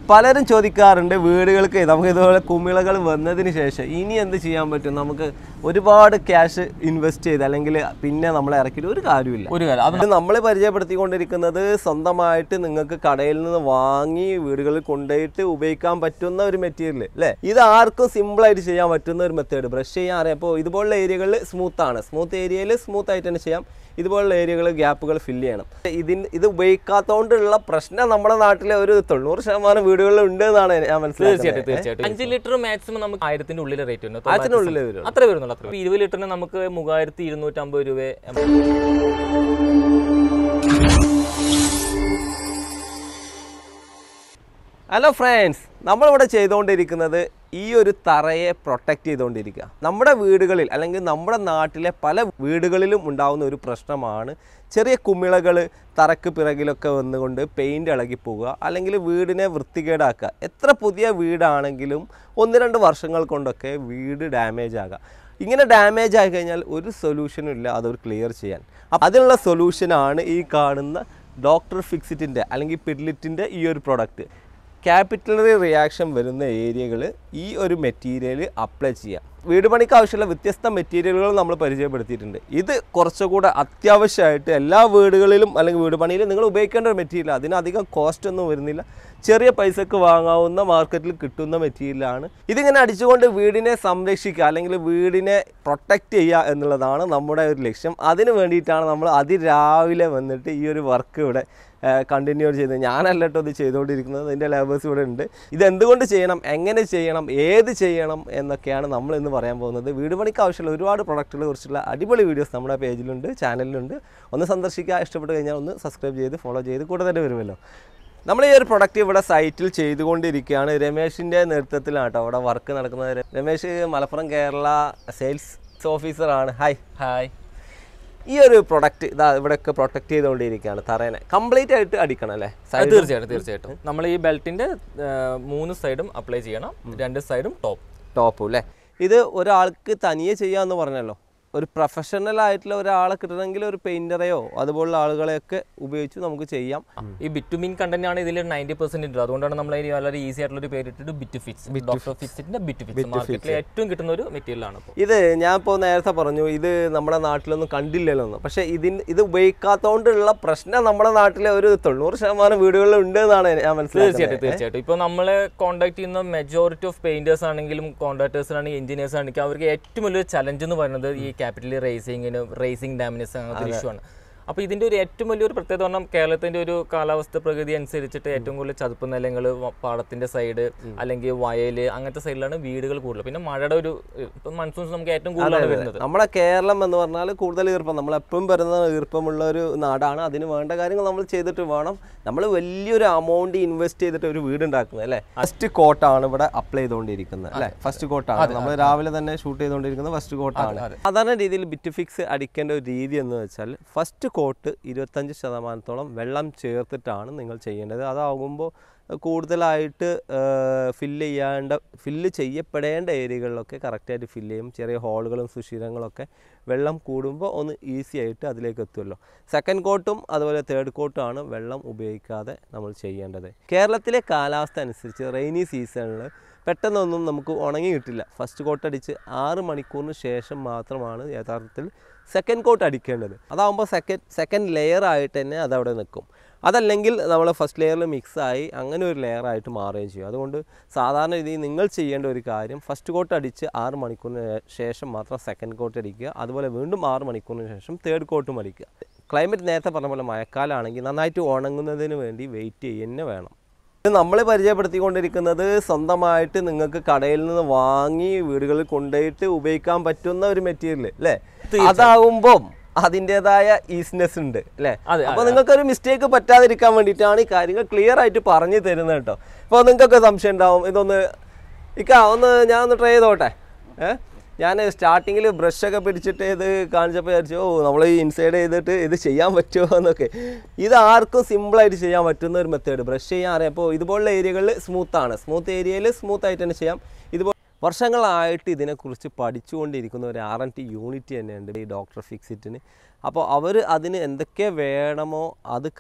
പലരും ചോദിക്കാറുണ്ട് വീടുകൾക്ക് നമുക്ക് ഇതുപോലെ കുമിളകൾ വന്നതിന് ശേഷം ഇനി എന്ത് ചെയ്യാൻ പറ്റും നമുക്ക് ഒരുപാട് ക്യാഷ് ഇൻവെസ്റ്റ് ചെയ്ത് അല്ലെങ്കിൽ പിന്നെ നമ്മളെ ഇറക്കിയിട്ട് ഒരു കാര്യമില്ല ഒരു കാര്യം അത് അത് നമ്മൾ പരിചയപ്പെടുത്തിക്കൊണ്ടിരിക്കുന്നത് സ്വന്തമായിട്ട് നിങ്ങൾക്ക് കടയിൽ നിന്ന് വാങ്ങി വീടുകളിൽ കൊണ്ടുപോയിട്ട് ഉപയോഗിക്കാൻ പറ്റുന്ന ഒരു മെറ്റീരിയൽ അല്ലേ ഇത് ആർക്കും സിമ്പിൾ ആയിട്ട് ചെയ്യാൻ പറ്റുന്ന ഒരു മെത്തേഡ് ബ്രഷ് ചെയ്യാൻ അറിയാം അപ്പോൾ ഇതുപോലുള്ള ഏരിയകളിൽ സ്മൂത്ത് ആണ് സ്മൂത്ത് ഏരിയയിൽ സ്മൂത്ത് ആയിട്ട് തന്നെ ചെയ്യാം ഇതുപോലുള്ള ഏരിയകൾ ഗ്യാപ്പുകൾ ഫില്ല് ചെയ്യണം ഇതിന് ഇത് ഉപയോഗിക്കാത്തതുകൊണ്ടുള്ള പ്രശ്നം നമ്മുടെ നാട്ടിലെ ഒരു തൊണ്ണൂറ് ശതമാനം വീടുകളിൽ ഉണ്ട് എന്നാണ് ഞാൻ തീർച്ചയായിട്ടും മനസ്സിലാക്കുന്നത് തീർച്ചയായിട്ടും അഞ്ച് ലിറ്റർ മാക്സിമം നമുക്ക് ആയിരത്തിന്റെ ഉള്ളിൽ റേറ്റ് വരുന്നത് ആയിരത്തിനുള്ളിലേ വരുള്ളൂ. അത്ര വരുന്നുള്ളൂ അത്ര ഇരുപത് ലിറ്ററിന് നമുക്ക് മൂവായിരത്തി ഇരുന്നൂറ്റമ്പത് രൂപ ഹലോ ഫ്രണ്ട്സ് നമ്മളിവിടെ ചെയ്തുകൊണ്ടിരിക്കുന്നത് ഈ ഒരു തറയെ പ്രൊട്ടക്റ്റ് ചെയ്തുകൊണ്ടിരിക്കുക നമ്മുടെ വീടുകളിൽ അല്ലെങ്കിൽ നമ്മുടെ നാട്ടിലെ പല വീടുകളിലും ഉണ്ടാകുന്ന ഒരു പ്രശ്നമാണ് ചെറിയ കുമിളകൾ തറക്ക് പിറകിലൊക്കെ വന്നുകൊണ്ട് പെയിൻറ് ഇളകി പോവുക അല്ലെങ്കിൽ വീടിനെ വൃത്തികേടാക്കുക എത്ര പുതിയ വീടാണെങ്കിലും ഒന്ന് രണ്ട് വർഷങ്ങൾ കൊണ്ടൊക്കെ വീട് ഡാമേജ് ആകാം ഇങ്ങനെ ഡാമേജ് ആയി കഴിഞ്ഞാൽ ഒരു സൊല്യൂഷനും ഇല്ല അതൊരു ക്ലിയർ ചെയ്യാൻ അപ്പം അതിനുള്ള സൊല്യൂഷനാണ് ഈ കാണുന്ന ഡോക്ടർ ഫിക്സിറ്റിൻ്റെ അല്ലെങ്കിൽ പിഡ്ലിറ്റിൻ്റെ ഈ ഒരു പ്രൊഡക്റ്റ് ക്യാപിറ്റലറി റിയാക്ഷൻ വരുന്ന ഏരിയകൾ ഈ ഒരു മെറ്റീരിയൽ അപ്ലൈ ചെയ്യാം വീട് പണിക്ക് ആവശ്യമുള്ള വ്യത്യസ്ത മെറ്റീരിയലുകൾ നമ്മൾ പരിചയപ്പെടുത്തിയിട്ടുണ്ട് ഇത് കുറച്ചുകൂടെ അത്യാവശ്യമായിട്ട് എല്ലാ വീടുകളിലും അല്ലെങ്കിൽ വീട് പണിയിലും നിങ്ങൾ ഉപയോഗിക്കേണ്ട ഒരു മെറ്റീരിയൽ അതിന് അധികം കോസ്റ്റ് ഒന്നും വരുന്നില്ല ചെറിയ പൈസക്ക് വാങ്ങാവുന്ന മാർക്കറ്റിൽ കിട്ടുന്ന മെറ്റീരിയലാണ് ഇതിങ്ങനെ അടിച്ചുകൊണ്ട് വീടിനെ സംരക്ഷിക്കുക അല്ലെങ്കിൽ വീടിനെ പ്രൊട്ടക്റ്റ് ചെയ്യുക എന്നുള്ളതാണ് നമ്മുടെ ഒരു ലക്ഷ്യം അതിന് വേണ്ടിയിട്ടാണ് നമ്മൾ അതിരാവിലെ വന്നിട്ട് ഈ ഒരു വർക്ക് ഇവിടെ കണ്ടിന്യൂ ചെയ്ത് ഞാനല്ല കേട്ടോ ഇത് ചെയ്തുകൊണ്ടിരിക്കുന്നത് എൻ്റെ ലേബേഴ്സ് ഇവിടെ ഉണ്ട് ഇത് എന്തുകൊണ്ട് ചെയ്യണം എങ്ങനെ ചെയ്യണം ഏത് ചെയ്യണം എന്നൊക്കെയാണ് നമ്മൾ ഇന്ന് പറയാൻ പോകുന്നത് വീട് പണിക്ക് ആവശ്യമുള്ള ഒരുപാട് പ്രൊഡക്റ്റുകളെ കുറിച്ചുള്ള അടിപൊളി വീഡിയോസ് നമ്മുടെ പേജിലുണ്ട് ചാനലിലുണ്ട് ഒന്ന് സന്ദർശിക്കുക ഇഷ്ടപ്പെട്ട് കഴിഞ്ഞാൽ ഒന്ന് സബ്സ്ക്രൈബ് ചെയ്ത് ഫോളോ ചെയ്ത് കൂടെ തന്നെ വരുമല്ലോ നമ്മൾ ഈ ഒരു പ്രൊഡക്റ്റ് ഇവിടെ സൈറ്റിൽ ചെയ്തുകൊണ്ടിരിക്കുകയാണ് രമേശിൻ്റെ നേതൃത്വത്തിലാണ് കേട്ടോ അവിടെ വർക്ക് നടക്കുന്നത് രമേശ് മലപ്പുറം കേരള സെയിൽസ് ഓഫീസറാണ് ഹായ് ഹായ് ഈ ഒരു പ്രൊഡക്റ്റ് ഇതാ ഇവിടെയൊക്കെ പ്രൊട്ടക്ട് ചെയ്തുകൊണ്ടിരിക്കുകയാണ് തറേനെ കംപ്ലീറ്റ് ആയിട്ട് അടിക്കണം അല്ലേ അത് തീർച്ചയായിട്ടും തീർച്ചയായിട്ടും നമ്മൾ ഈ ബെൽറ്റിന്റെ മൂന്ന് സൈഡും അപ്ലൈ ചെയ്യണം രണ്ട് സൈഡും ടോപ്പ് ടോപ്പും അല്ലേ ഇത് ഒരാൾക്ക് തനിയെ ചെയ്യാമെന്ന് പറഞ്ഞല്ലോ ഒരു പ്രൊഫഷണൽ ആയിട്ടുള്ള ഒരാളെ കിട്ടണമെങ്കിൽ ഒരു പെയിൻറ്ററെയോ അതുപോലുള്ള ആളുകളെയൊക്കെ ഉപയോഗിച്ച് നമുക്ക് ചെയ്യാം ഈ ബിറ്റുമിൻ കണ്ടന്റ് ആണ് ഇതിൽ നയൻറ്റി പെർസെന്റ് ഉള്ളത് അതുകൊണ്ടാണ് നമ്മൾ അതിന് വളരെ ഈസി ആയിട്ടുള്ള ഒരു പേരിട്ടിട്ട് ബിറ്റ് ഫിക്സ് ഡോക്ടർ ഫിക്സിന്റെ ബിറ്റ് ഫിക്സ് മാർക്കറ്റിൽ ഏറ്റവും കിട്ടുന്ന ഒരു മെറ്റീരിയൽ ആണ് ഇപ്പോൾ ഇത് ഞാൻ ഇപ്പോൾ നേരത്തെ പറഞ്ഞു ഇത് നമ്മുടെ നാട്ടിലൊന്നും കണ്ടില്ലല്ലോ എന്ന് പക്ഷേ ഇതിന് ഇത് ഉപയോഗിക്കാത്തതുകൊണ്ടുള്ള പ്രശ്നം നമ്മുടെ നാട്ടിലെ ഒരു തൊണ്ണൂറ് ശതമാനം വീടുകളിൽ ഉണ്ട് എന്നാണ് ഞാൻ തീർച്ചയായിട്ടും മനസ്സിലാക്കുന്നത് തീർച്ചയായിട്ടും ഇപ്പോൾ നമ്മളെ കോൺടാക്ട് ചെയ്യുന്ന മെജോറിറ്റി ഓഫ് പെയിന്റേഴ്സ് ആണെങ്കിലും കോൺട്രാക്ടേഴ്സിനാണെങ്കിൽ എഞ്ചിനീയേഴ്സ് ആണെങ്കിൽ അവർക്ക് ഏറ്റവും വലിയൊരു ചലഞ്ച് എന്ന് പറയുന്നത് ഈ ക്യാപിറ്റൽ റേസിങ്ങിന് റേസിംഗ് ഡാമിനസ് അങ്ങനത്തെ ഇഷ്യൂ ആണ് അപ്പോൾ ഇതിന്റെ ഒരു ഏറ്റവും വലിയൊരു പ്രത്യേകത പറഞ്ഞാൽ കേരളത്തിന്റെ ഒരു കാലാവസ്ഥ പ്രകൃതി അനുസരിച്ചിട്ട് ഏറ്റവും കൂടുതൽ ചതുപ്പ് നിലങ്ങൾ പാടത്തിന്റെ സൈഡ് അല്ലെങ്കിൽ വയല് അങ്ങനത്തെ സൈഡിലാണ് വീടുകൾ കൂടുതൽ പിന്നെ മഴയുടെ ഒരു ഇപ്പം മൺസൂൺസ് നമുക്ക് ഏറ്റവും കൂടുതലാണ് വരുന്നത് നമ്മുടെ കേരളം എന്ന് പറഞ്ഞാൽ കൂടുതൽ ഈർപ്പം നമ്മൾ എപ്പോഴും വരുന്ന ഈർപ്പമുള്ള ഒരു നാടാണ് അതിന് വേണ്ട കാര്യങ്ങൾ നമ്മൾ ചെയ്തിട്ട് വേണം നമ്മൾ വലിയൊരു അമൗണ്ട് ഇൻവെസ്റ്റ് ചെയ്തിട്ട് ഒരു വീട് ഉണ്ടാക്കുന്നത് അല്ലേ ഫസ്റ്റ് കോട്ടാണ് ഇവിടെ അപ്ലൈ ചെയ്തുകൊണ്ടിരിക്കുന്നത് അല്ലേ ഫസ്റ്റ് കോട്ടാണ് നമ്മൾ രാവിലെ തന്നെ ഷൂട്ട് ചെയ്തുകൊണ്ടിരിക്കുന്നത് ഫസ്റ്റ് കോട്ടാണ് സാധാരണ രീതിയിൽ ബിറ്റ് ഫിക്സ് അടിക്കേണ്ട ഒരു രീതി എന്ന് വെച്ചാൽ ഫസ്റ്റ് കോട്ട് ഇരുപത്തഞ്ച് ശതമാനത്തോളം വെള്ളം ചേർത്തിട്ടാണ് നിങ്ങൾ ചെയ്യേണ്ടത് അതാകുമ്പോൾ കൂടുതലായിട്ട് ഫില്ല് ചെയ്യാണ്ട് ഫില്ല് ചെയ്യപ്പെടേണ്ട ഏരിയകളിലൊക്കെ കറക്റ്റായിട്ട് ഫില്ല് ചെയ്യും ചെറിയ ഹോളുകളും സുഷിരങ്ങളൊക്കെ വെള്ളം കൂടുമ്പോൾ ഒന്ന് ഈസി ആയിട്ട് അതിലേക്ക് എത്തുമല്ലോ സെക്കൻഡ് കോട്ടും അതുപോലെ തേർഡ് കോട്ടും ആണ് വെള്ളം ഉപയോഗിക്കാതെ നമ്മൾ ചെയ്യേണ്ടത് കേരളത്തിലെ കാലാവസ്ഥ അനുസരിച്ച് റെയിനി സീസണിൽ പെട്ടെന്നൊന്നും നമുക്ക് ഉണങ്ങി കിട്ടില്ല ഫസ്റ്റ് കോട്ട് അടിച്ച് ആറ് മണിക്കൂറിന് ശേഷം മാത്രമാണ് യഥാർത്ഥത്തിൽ സെക്കൻഡ് കോട്ട് അടിക്കേണ്ടത് അതാകുമ്പോൾ സെക്കൻഡ് സെക്കൻഡ് ലെയർ ആയിട്ട് തന്നെ അതവിടെ നിൽക്കും അതല്ലെങ്കിൽ നമ്മൾ ഫസ്റ്റ് ലെയറിൽ മിക്സായി അങ്ങനെ ഒരു ലെയർ ആയിട്ട് മാറുകയും ചെയ്യും അതുകൊണ്ട് സാധാരണ രീതിയിൽ നിങ്ങൾ ചെയ്യേണ്ട ഒരു കാര്യം ഫസ്റ്റ് കോട്ട് അടിച്ച് ആറ് മണിക്കൂറിന് ശേഷം മാത്രം സെക്കൻഡ് കോട്ട് അടിക്കുക അതുപോലെ വീണ്ടും ആറ് മണിക്കൂറിന് ശേഷം തേർഡ് കോട്ടും അടിക്കുക ക്ലൈമറ്റ് നേരത്തെ പറഞ്ഞ പോലെ മഴക്കാലമാണെങ്കിൽ നന്നായിട്ട് ഉണങ്ങുന്നതിന് വേണ്ടി വെയിറ്റ് ചെയ്യുക വേണം ഇത് നമ്മൾ പരിചയപ്പെടുത്തിക്കൊണ്ടിരിക്കുന്നത് സ്വന്തമായിട്ട് നിങ്ങൾക്ക് കടയിൽ നിന്ന് വാങ്ങി വീടുകളിൽ കൊണ്ടുപോയിട്ട് ഉപയോഗിക്കാൻ പറ്റുന്ന ഒരു മെറ്റീരിയൽ അല്ലേ അതാകുമ്പം അതിൻ്റെതായ ഈസിനെസ് ഉണ്ട് അല്ലേ അതെ, അപ്പോൾ നിങ്ങൾക്ക് ഒരു മിസ്റ്റേക്ക് പറ്റാതിരിക്കാൻ വേണ്ടിയിട്ടാണ് ഈ കാര്യങ്ങൾ ക്ലിയർ ആയിട്ട് പറഞ്ഞു തരുന്നത് കേട്ടോ ഇപ്പോൾ നിങ്ങൾക്കൊക്കെ സംശയം ഉണ്ടാവും ഇതൊന്ന് ഇക്ക ഒന്ന് ഞാൻ ഒന്ന് ട്രൈ ചെയ്തോട്ടെ ഏഹ് ഞാൻ സ്റ്റാർട്ടിങ്ങിൽ ബ്രഷൊക്കെ പിടിച്ചിട്ട് ഇത് കാണിച്ചപ്പോൾ വിചാരിച്ചു ഓ നമ്മൾ ഈ ഇൻസൈഡ് ചെയ്തിട്ട് ഇത് ചെയ്യാൻ പറ്റുമോ എന്നൊക്കെ ഇത് ആർക്കും സിമ്പിളായിട്ട് ചെയ്യാൻ പറ്റുന്ന ഒരു മെത്തേഡ് ബ്രഷ് ചെയ്യാൻ അറിയാം അപ്പോൾ ഇതുപോലുള്ള ഏരിയകളിൽ സ്മൂത്താണ് സ്മൂത്ത് ഏരിയയിൽ സ്മൂത്ത് ആയിട്ട് തന്നെ ചെയ്യാം ഇതുപോലെ വർഷങ്ങളായിട്ട് ഇതിനെക്കുറിച്ച് പഠിച്ചുകൊണ്ടിരിക്കുന്ന ഒരു ആർ എൻ ടി യൂണിറ്റ് തന്നെയുണ്ട് ഈ ഡോക്ടർ ഫിക്സിറ്റിന് അപ്പോൾ അവർ അതിന് എന്തൊക്കെ വേണമോ അത് കറക്റ്റ്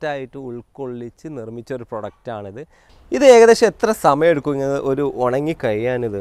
ഫാസ്റ്റായിട്ട് ഉൾക്കൊള്ളിച്ച് നിർമ്മിച്ച ഒരു പ്രൊഡക്റ്റാണിത് ഇത് ഏകദേശം എത്ര സമയം എടുക്കും ഇങ്ങനെ ഒരു ഉണങ്ങി കഴിയാനിത്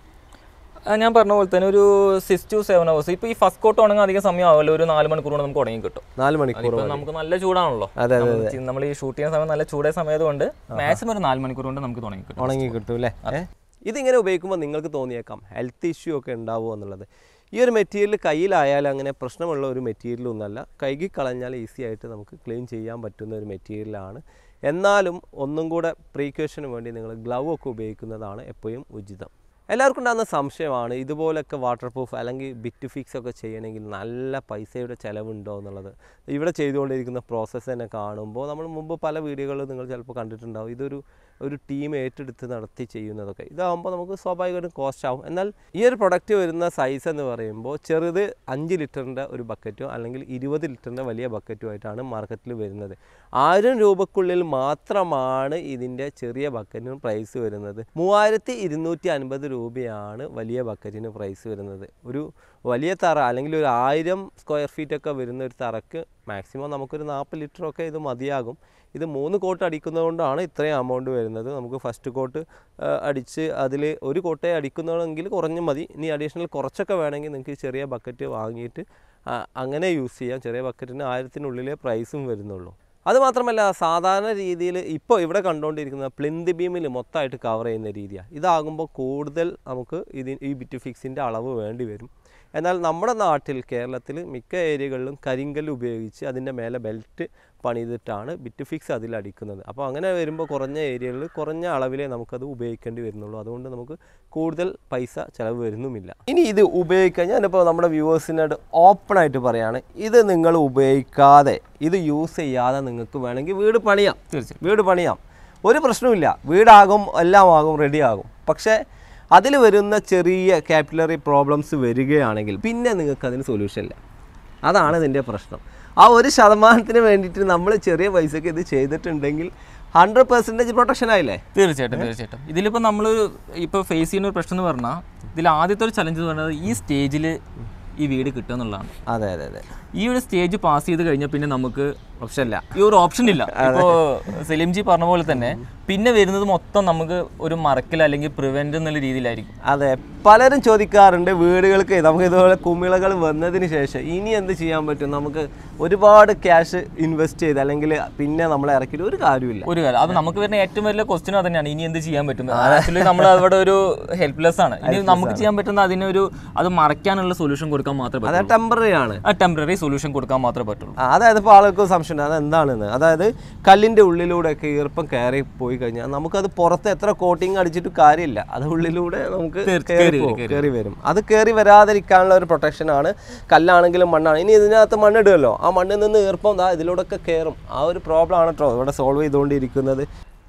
ആ, ഞാൻ പറഞ്ഞ പോലെ തന്നെ ഒരു സിക്സ് ടു സെവൻ ഹവേഴ്സ് ഇപ്പോൾ ഈ ഫസ്റ്റ് കോട്ട് ഉണങ്ങാൻ അധികം സമയം ആവില്ല ഒരു നാല് മണിക്കൂർ കൊണ്ട് നമുക്ക് ഉണങ്ങി കിട്ടും നാല് മണിക്കൂർ ഇപ്പൊ നമുക്ക് നല്ല ചൂടാണല്ലോ അതെ, നമ്മൾ ഈ ഷൂട്ട് ചെയ്യുന്ന സമയം നല്ല ചൂടായ സമയത്ത് കൊണ്ട് മാക്സിമം ഒരു നാല് മണിക്കൂർ കൊണ്ട് നമുക്ക് തുടങ്ങി കിട്ടും ഉണങ്ങി കിട്ടും അല്ലേ ഏ? ഇതിങ്ങനെ ഉപയോഗിക്കുമ്പോൾ നിങ്ങൾക്ക് തോന്നിയേക്കാം ഹെൽത്ത് ഇഷ്യൂ ഒക്കെ ഉണ്ടാവുമോ എന്നുള്ളത് ഈ ഒരു മെറ്റീരിയൽ കയ്യിലായാലും അങ്ങനെ പ്രശ്നമുള്ള ഒരു മെറ്റീരിയലൊന്നുമല്ല കൈകി കളഞ്ഞാൽ ഈസി ആയിട്ട് നമുക്ക് ക്ലീൻ ചെയ്യാൻ പറ്റുന്ന ഒരു മെറ്റീരിയലാണ് എന്നാലും ഒന്നും കൂടെ പ്രീക്വേഷന് വേണ്ടി നിങ്ങൾ ഗ്ലൗ ഒക്കെ ഉപയോഗിക്കുന്നതാണ് എപ്പോഴും ഉചിതം എല്ലാവർക്കും ഉണ്ടാകുന്ന സംശയമാണ് ഇതുപോലൊക്കെ വാട്ടർ പ്രൂഫ് അല്ലെങ്കിൽ ബിറ്റ് ഫിക്സ് ഒക്കെ ചെയ്യണമെങ്കിൽ നല്ല പൈസയുടെ ചിലവുണ്ടോ എന്നുള്ളത് ഇവിടെ ചെയ്തുകൊണ്ടിരിക്കുന്ന പ്രോസസ്സ് തന്നെ കാണുമ്പോൾ നമ്മൾ മുമ്പ് പല വീഡിയോകളിൽ നിങ്ങൾ ചിലപ്പോൾ കണ്ടിട്ടുണ്ടാവും ഇതൊരു ഒരു ടീം ഏറ്റെടുത്ത് നടത്തി ചെയ്യുന്നതൊക്കെ ഇതാകുമ്പോൾ നമുക്ക് സ്വാഭാവികമായിട്ടും കോസ്റ്റ് ആവും എന്നാൽ ഈ ഒരു പ്രൊഡക്റ്റ് വരുന്ന സൈസ് എന്ന് പറയുമ്പോൾ ചെറുത് അഞ്ച് ലിറ്ററിൻ്റെ ഒരു ബക്കറ്റോ അല്ലെങ്കിൽ ഇരുപത് ലിറ്ററിൻ്റെ വലിയ ബക്കറ്റോ ആയിട്ടാണ് മാർക്കറ്റിൽ വരുന്നത് ആയിരം രൂപക്കുള്ളിൽ മാത്രമാണ് ഇതിൻ്റെ ചെറിയ ബക്കറ്റിന് പ്രൈസ് വരുന്നത് മൂവായിരത്തി ഇരുന്നൂറ്റി അൻപത് രൂപയാണ് വലിയ ബക്കറ്റിന് പ്രൈസ് വരുന്നത് ഒരു വലിയ തറ അല്ലെങ്കിൽ ഒരു ആയിരം സ്ക്വയർ ഫീറ്റ് ഒക്കെ വരുന്ന ഒരു തറക്ക് മാക്സിമം നമുക്കൊരു നാൽപ്പത് ലിറ്ററൊക്കെ ഇത് മതിയാകും ഇത് മൂന്ന് കോട്ട് അടിക്കുന്നതുകൊണ്ടാണ് ഇത്രയും എമൗണ്ട് വരുന്നത് നമുക്ക് ഫസ്റ്റ് കോട്ട് അടിച്ച് അതിൽ ഒരു കോട്ടയെ അടിക്കുന്നതെങ്കിൽ കുറഞ്ഞ് മതി ഇനി അഡീഷണൽ കുറച്ചൊക്കെ വേണമെങ്കിൽ നിങ്ങൾക്ക് ഈ ചെറിയ ബക്കറ്റ് വാങ്ങിയിട്ട് ആ, അങ്ങനെ യൂസ് ചെയ്യാം ചെറിയ ബക്കറ്റിന് ആയിരത്തിനുള്ളിലേ പ്രൈസും വരുന്നുള്ളൂ അതുമാത്രമല്ല സാധാരണ രീതിയിൽ ഇപ്പോൾ ഇവിടെ കണ്ടുകൊണ്ടിരിക്കുന്ന പ്ലിന്ത് ബീമിൽ മൊത്തമായിട്ട് കവർ ചെയ്യുന്ന രീതിയാണ് ഇതാകുമ്പോൾ കൂടുതൽ നമുക്ക് ഇത് ഈ ബിറ്റ് ഫിക്സിൻ്റെ അളവ് വേണ്ടി വരും എന്നാൽ നമ്മുടെ നാട്ടിൽ കേരളത്തിൽ മിക്ക ഏരിയകളിലും കരിങ്കല്ല് ഉപയോഗിച്ച് അതിൻ്റെ മേലെ ബെൽറ്റ് പണിതിട്ടാണ് ബിറ്റ് ഫിക്സ് അതിൽ അടിക്കുന്നത് അപ്പോൾ അങ്ങനെ വരുമ്പോൾ കുറഞ്ഞ ഏരിയകളിൽ കുറഞ്ഞ അളവിലേ നമുക്കത് ഉപയോഗിക്കേണ്ടി വരുന്നുള്ളൂ അതുകൊണ്ട് നമുക്ക് കൂടുതൽ പൈസ ചിലവ് വരുന്നുമില്ല ഇനി ഇത് ഉപയോഗിക്കാൻ ഞാനിപ്പോൾ നമ്മുടെ വ്യൂവേഴ്സിനോട് ഓപ്പണായിട്ട് പറയാണ് ഇത് നിങ്ങൾ ഉപയോഗിക്കാതെ ഇത് യൂസ് ചെയ്യാതെ നിങ്ങൾക്ക് വേണമെങ്കിൽ വീട് പണിയാം തീർച്ചയായും വീട് പണിയാം ഒരു പ്രശ്നവുമില്ല വീടാകും എല്ലാം ആകും റെഡി ആകും പക്ഷേ അതിൽ വരുന്ന ചെറിയ ക്യാപിലറി പ്രോബ്ലംസ് വരികയാണെങ്കിൽ പിന്നെ നിങ്ങൾക്ക് അതിന് സൊല്യൂഷൻ ഇല്ല അതാണ് ഇതിൻ്റെ പ്രശ്നം ആ ഒരു ശതമാനത്തിന് വേണ്ടിയിട്ട് നമ്മൾ ചെറിയ പൈസക്ക് ഇത് ചെയ്തിട്ടുണ്ടെങ്കിൽ ഹൺഡ്രഡ് പെർസെൻറ്റേജ് പ്രൊട്ടക്ഷൻ ആയില്ലേ തീർച്ചയായിട്ടും തീർച്ചയായിട്ടും ഇതിലിപ്പോൾ നമ്മൾ ഇപ്പോൾ ഫേസ് ചെയ്യുന്ന ഒരു പ്രശ്നം എന്ന് പറഞ്ഞാൽ ഇതിൽ ആദ്യത്തെ ഒരു ചലഞ്ച് എന്ന് പറയുന്നത് ഈ സ്റ്റേജിൽ ഈ വീട് കിട്ടുക എന്നുള്ളതാണ് അതെ അതെ അതെ ഈ ഒരു സ്റ്റേജ് പാസ് ചെയ്ത് കഴിഞ്ഞാൽ പിന്നെ നമുക്ക് ഓപ്ഷൻ ഇല്ല ഈ ഒരു ഓപ്ഷൻ ഇല്ല ഇപ്പോൾ സലീം ജി പറഞ്ഞ പോലെ തന്നെ പിന്നെ വരുന്നത് മൊത്തം നമുക്ക് ഒരു മറക്കൽ അല്ലെങ്കിൽ പ്രിവെന്റ് എന്നുള്ള രീതിയിലായിരിക്കും അതെ പലരും ചോദിക്കാറുണ്ട് വീടുകൾക്ക് നമുക്ക് ഇതുപോലെ കുമിളകൾ വന്നതിന് ശേഷം ഇനി എന്ത് ചെയ്യാൻ പറ്റും നമുക്ക് ഒരുപാട് ക്യാഷ് ഇൻവെസ്റ്റ് ചെയ്ത് അല്ലെങ്കിൽ പിന്നെ നമ്മളെ ഇറക്കിയിട്ട് ഒരു കാര്യമില്ല ഒരു കാര്യം അത് നമുക്ക് വരുന്ന ഏറ്റവും വലിയ ക്വസ്റ്റ്യൻ തന്നെയാണ് ഇനി എന്ത് ചെയ്യാൻ പറ്റും ആക്ച്വലി നമ്മൾ അവിടെ ഒരു ഹെൽപ്ലെസ് ആണ് ഇനി നമുക്ക് ചെയ്യാൻ പറ്റുന്ന അതിനൊരു അത് മറയ്ക്കാനുള്ള സൊല്യൂഷൻ കൊടുക്കാൻ മാത്രമേ അത് പറ്റുള്ളൂ ടെമ്പററി ആണ് ആ ടെമ്പററി സൊല്യൂഷൻ കൊടുക്കാൻ മാത്രമേ പറ്റുള്ളൂ ആ, അതായത് ഇപ്പോൾ ആളുകൾക്ക് സംശയമുണ്ട് അത് എന്താണെന്ന് അതായത് കല്ലിൻ്റെ ഉള്ളിലൂടെയൊക്കെ ഈർപ്പം കയറി പോയി കഴിഞ്ഞാൽ നമുക്കത് പുറത്ത് എത്ര കോട്ടിങ് അടിച്ചിട്ട് കാര്യമില്ല അത് ഉള്ളിലൂടെ നമുക്ക് തീർ- കയറി കയറി പോകും, വരും, കയറി വരും അത് കയറി വരാതിരിക്കാനുള്ള ഒരു പ്രൊട്ടക്ഷനാണ് കല്ലാണെങ്കിലും മണ്ണാണ് ഇനി ഇതിനകത്ത് മണ്ണിടുമല്ലോ ആ മണ്ണിൽ നിന്ന് ഈർപ്പം ദാ ഇതിലൂടെയൊക്കെ കയറും ആ ഒരു പ്രോബ്ലം ആണ് കേട്ടോ ഇവിടെ സോൾവ് ചെയ്തുകൊണ്ടിരിക്കുന്നത്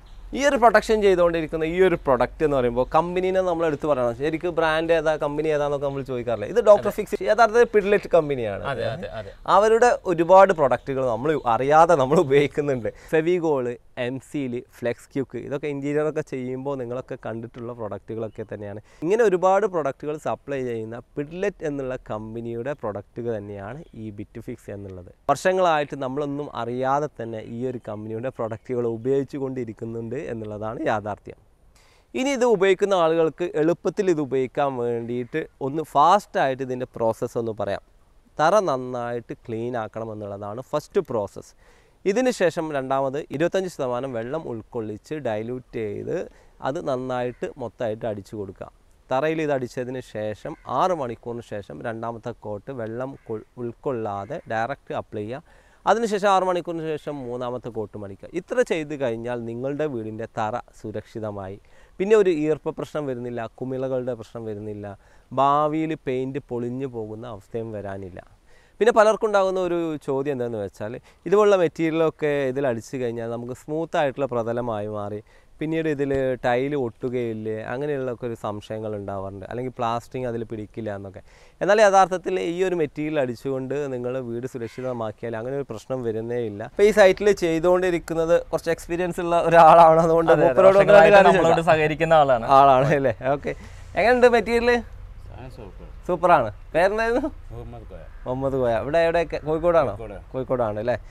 ഈ ഒരു പ്രൊട്ടക്ഷൻ ചെയ്തുകൊണ്ടിരിക്കുന്ന ഈ ഒരു പ്രൊഡക്റ്റ് എന്ന് പറയുമ്പോൾ കമ്പനീനെ നമ്മൾ എടുത്ത് പറയണം ശരിക്കും ബ്രാൻഡ് ഏതാ കമ്പനി ഏതാന്നൊക്കെ നമ്മൾ ചോദിക്കാറില്ല ഇത് ഡോക്ടർ ഫിക്സ് യഥാർത്ഥത്തിൽ പിഡ്ലെറ്റ് കമ്പനിയാണ് അതെ അതെ അതെ അവരുടെ ഒരുപാട് പ്രൊഡക്റ്റുകൾ നമ്മൾ അറിയാതെ നമ്മൾ ഉപയോഗിക്കുന്നുണ്ട് ഫെവിഗോള് എം സിയിൽ ഫ്ലെക്സ് ക്യൂക്ക് ഇതൊക്കെ ഇൻറ്റീരിയർ ഒക്കെ ചെയ്യുമ്പോൾ നിങ്ങളൊക്കെ കണ്ടിട്ടുള്ള പ്രൊഡക്റ്റുകളൊക്കെ തന്നെയാണ് ഇങ്ങനെ ഒരുപാട് പ്രൊഡക്റ്റുകൾ സപ്ലൈ ചെയ്യുന്ന പിഡ്ലെറ്റ് എന്നുള്ള കമ്പനിയുടെ പ്രൊഡക്റ്റുകൾ തന്നെയാണ് ഈ ബിറ്റ് ഫിക്സ് എന്നുള്ളത് വർഷങ്ങളായിട്ട് നമ്മളൊന്നും അറിയാതെ തന്നെ ഈ ഒരു കമ്പനിയുടെ പ്രൊഡക്റ്റുകൾ ഉപയോഗിച്ചു കൊണ്ടിരിക്കുന്നുണ്ട് എന്നുള്ളതാണ് യാഥാർത്ഥ്യം ഇനി ഇത് ഉപയോഗിക്കുന്ന ആളുകൾക്ക് എളുപ്പത്തിൽ ഇത് ഉപയോഗിക്കാൻ വേണ്ടിയിട്ട് ഒന്ന് ഫാസ്റ്റായിട്ട് ഇതിൻ്റെ പ്രോസസ്സ് ഒന്ന് പറയാം തറ നന്നായിട്ട് ക്ലീൻ ആക്കണം എന്നുള്ളതാണ് ഫസ്റ്റ് പ്രോസസ്സ് ഇതിന് ശേഷം രണ്ടാമത് ഇരുപത്തഞ്ച് ശതമാനം വെള്ളം ഉൾക്കൊള്ളിച്ച് ഡൈല്യൂട്ട് ചെയ്ത് അത് നന്നായിട്ട് മൊത്തമായിട്ട് അടിച്ചു കൊടുക്കുക തറയിൽ ഇത് അടിച്ചതിന് ശേഷം ആറ് മണിക്കൂറിന് ശേഷം രണ്ടാമത്തെ കോട്ട് വെള്ളം കൊൾ- ഉൾക്കൊള്ളാതെ ഡയറക്റ്റ് അപ്ലൈ ചെയ്യുക അതിനുശേഷം ആറ് മണിക്കൂറിന് ശേഷം മൂന്നാമത്തെ കോട്ട് മണിക്കുക ഇത്ര ചെയ്ത് കഴിഞ്ഞാൽ നിങ്ങളുടെ വീടിൻ്റെ തറ സുരക്ഷിതമായി പിന്നെ ഒരു ഈർപ്പ പ്രശ്നം വരുന്നില്ല കുമിളകളുടെ പ്രശ്നം വരുന്നില്ല ഭാവിയിൽ പെയിൻറ്റ് പൊളിഞ്ഞു പോകുന്ന അവസ്ഥയും വരാനില്ല പിന്നെ പലർക്കും ഉണ്ടാകുന്ന ഒരു ചോദ്യം എന്താണെന്ന് വെച്ചാൽ ഇതുപോലുള്ള മെറ്റീരിയലൊക്കെ ഇതിൽ അടിച്ചു കഴിഞ്ഞാൽ നമുക്ക് സ്മൂത്ത് ആയിട്ടുള്ള പ്രതലമായി മാറി പിന്നീട് ഇതിൽ ടൈല് ഒട്ടുകയില്ലേ അങ്ങനെയുള്ള ഒക്കെ ഒരു സംശയങ്ങൾ ഉണ്ടാവാറുണ്ട് അല്ലെങ്കിൽ പ്ലാസ്റ്റിങ് അതിൽ പിടിക്കില്ല എന്നൊക്കെ എന്നാൽ യഥാർത്ഥത്തിൽ ഈ ഒരു മെറ്റീരിയൽ അടിച്ചുകൊണ്ട് നിങ്ങൾ വീട് സുരക്ഷിതമാക്കിയാൽ അങ്ങനെ ഒരു പ്രശ്നം വരുന്നേ ഇല്ല അപ്പോൾ ഈ സൈറ്റിൽ ചെയ്തുകൊണ്ടിരിക്കുന്നത് കുറച്ച് എക്സ്പീരിയൻസ് ഉള്ള ഒരാളാണ് അതുകൊണ്ട് മൂപ്പരോട് ഒന്ന് രണ്ട് വർഷങ്ങളായിട്ട് കാര്യം നമ്മളോട് ചോദിക്കാം. സഹകരിക്കുന്ന ആളാണ് ആളാണ് അല്ലേ ഓക്കെ എങ്ങനെയുണ്ട് മെറ്റീരിയൽ സൂപ്പർ സൂപ്പറാണ് പേരെന്തായിരുന്നു മുഹമ്മദ് കോയ മുഹമ്മദ് കോയ ഇവിടെ എവിടെ കോഴിക്കോടാണോ കോഴിക്കോട്. കോഴിക്കോടാണ് അല്ലേ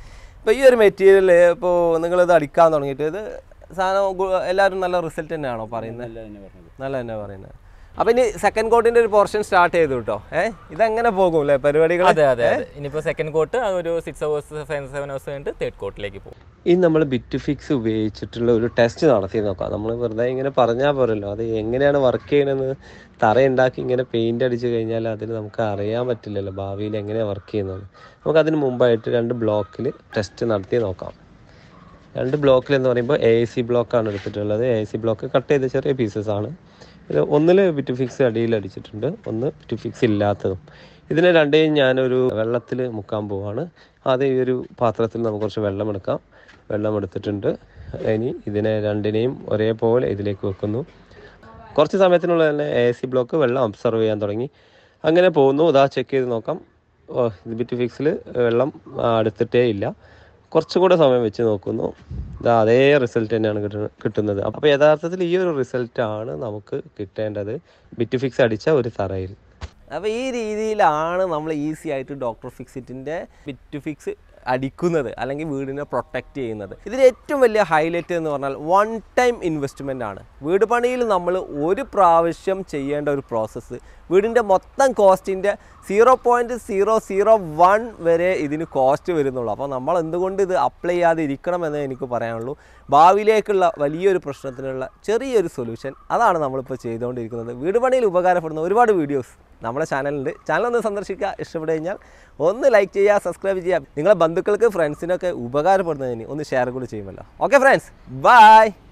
ഇപ്പോൾ ഈ ഒരു മെറ്റീരിയൽ ഇപ്പോൾ നിങ്ങളിത് അടിക്കാൻ തുടങ്ങിയിട്ട് ഇത് സാധനം ഗു- എല്ലാവരും നല്ല റിസൾട്ട് തന്നെയാണോ പറയുന്നത് നല്ല തന്നെ പറയുന്നത് അപ്പോൾ ഇനി സെക്കൻഡ് കോട്ടിൻ്റെ ഒരു പോർഷൻ സ്റ്റാർട്ട് ചെയ്തു കേട്ടോ ഏഹ് ഇതെങ്ങനെ പോകും അല്ലേ പരിപാടികൾ അതെ അതെ അതെ ഇനിയിപ്പോൾ സെക്കൻഡ് കോട്ട് ഒരു സിക്സ് അവേഴ്സ് സെവൻ അവേഴ്സ് കഴിഞ്ഞിട്ട് തേർഡ് കോട്ടിലേക്ക് പോകും ഇനി നമ്മൾ ബിറ്റ് ഫിക്സ് ഉപയോഗിച്ചിട്ടുള്ള ഒരു ടെസ്റ്റ് നടത്തി നോക്കാം നമ്മൾ വെറുതെ ഇങ്ങനെ പറഞ്ഞാൽ പോരല്ലോ അത് എങ്ങനെയാണ് വർക്ക് ചെയ്യണമെന്ന് തറയുണ്ടാക്കി ഇങ്ങനെ പെയിന്റ് അടിച്ചു കഴിഞ്ഞാൽ അതിന് നമുക്ക് അറിയാൻ പറ്റില്ലല്ലോ ഭാവിയിൽ എങ്ങനെയാണ് വർക്ക് ചെയ്യുന്നത് നമുക്ക് അതിന് മുമ്പായിട്ട് രണ്ട് ബ്ലോക്കിൽ ടെസ്റ്റ് നടത്തി നോക്കാം രണ്ട് ബ്ലോക്കിൽ എന്ന് പറയുമ്പോൾ എ സി ബ്ലോക്കാണ് എടുത്തിട്ടുള്ളത് എ സി ബ്ലോക്ക് കട്ട് ചെയ്ത ചെറിയ പീസസ് ആണ് ഇത് ഒന്നിൽ ബിറ്റ് ഫിക്സ് അടിയിൽ അടിച്ചിട്ടുണ്ട് ഒന്ന് ബിറ്റ് ഫിക്സ് ഇല്ലാത്തതും ഇതിനെ രണ്ടേയും ഞാനൊരു വെള്ളത്തിൽ മുക്കാൻ പോവാണ് ആദ്യം ഈ ഒരു പാത്രത്തിൽ നമുക്ക് കുറച്ച് വെള്ളം എടുക്കാം വെള്ളം എടുത്തിട്ടുണ്ട് ഇനി ഇതിനെ രണ്ടിനെയും ഒരേപോലെ ഇതിലേക്ക് വെക്കുന്നു കുറച്ച് സമയത്തിനുള്ളിൽ തന്നെ എ സി ബ്ലോക്ക് വെള്ളം അബ്സർവ് ചെയ്യാൻ തുടങ്ങി അങ്ങനെ പോകുന്നു ഇതാ ചെക്ക് ചെയ്ത് നോക്കാം ഓ, ഇത് ബിറ്റ് ഫിക്സിൽ വെള്ളം ആ, അടുത്തിട്ടേ ഇല്ല കുറച്ചും കൂടെ സമയം വെച്ച് നോക്കുന്നു ഇതാ അതേ റിസൾട്ട് തന്നെയാണ് കിട്ടുന്നത് കിട്ടുന്നത് അപ്പോൾ യഥാർത്ഥത്തിൽ ഈ ഒരു റിസൾട്ടാണ് നമുക്ക് കിട്ടേണ്ടത് ബിറ്റ് ഫിക്സ് അടിച്ച ഒരു തറയിൽ അപ്പോൾ ഈ രീതിയിലാണ് നമ്മൾ ഈസി ആയിട്ട് ഡോക്ടർ ഫിക്സിറ്റിൻ്റെ ബിറ്റ് ഫിക്സ് അടിക്കുന്നത് അല്ലെങ്കിൽ വീടിനെ പ്രൊട്ടക്റ്റ് ചെയ്യുന്നത് ഇതിൽ ഏറ്റവും വലിയ ഹൈലൈറ്റ് എന്ന് പറഞ്ഞാൽ വൺ ടൈം ഇൻവെസ്റ്റ്മെൻ്റ് ആണ് വീട് പണിയിൽ നമ്മൾ ഒരു പ്രാവശ്യം ചെയ്യേണ്ട ഒരു പ്രോസസ്സ് വീടിൻ്റെ മൊത്തം കോസ്റ്റിൻ്റെ zero point zero zero one വരെ ഇതിന് കോസ്റ്റ് വരുന്നുള്ളൂ അപ്പോൾ നമ്മൾ എന്തുകൊണ്ട് ഇത് അപ്ലൈ ചെയ്യാതെ ഇരിക്കണമെന്ന് എനിക്ക് പറയാനുള്ളൂ ഭാവിയിലേക്കുള്ള വലിയൊരു പ്രശ്നത്തിനുള്ള ചെറിയൊരു സൊല്യൂഷൻ അതാണ് നമ്മളിപ്പോൾ ചെയ്തുകൊണ്ടിരിക്കുന്നത് വീട് പണിയിൽ ഉപകാരപ്പെടുന്ന ഒരുപാട് വീഡിയോസ് നമ്മുടെ ചാനലുണ്ട് ചാനൽ ഒന്ന് സന്ദർശിക്കുക ഇഷ്ടപ്പെട്ടു കഴിഞ്ഞാൽ ഒന്ന് ലൈക്ക് ചെയ്യുക സബ്സ്ക്രൈബ് ചെയ്യുക നിങ്ങളെ ബന്ധുക്കൾക്ക് ഫ്രണ്ട്സിനൊക്കെ ഉപകാരപ്പെടുന്നതിന് ഒന്ന് ഷെയർ കൂടി ചെയ്യുമല്ലോ ഓക്കെ ഫ്രണ്ട്സ് ബൈ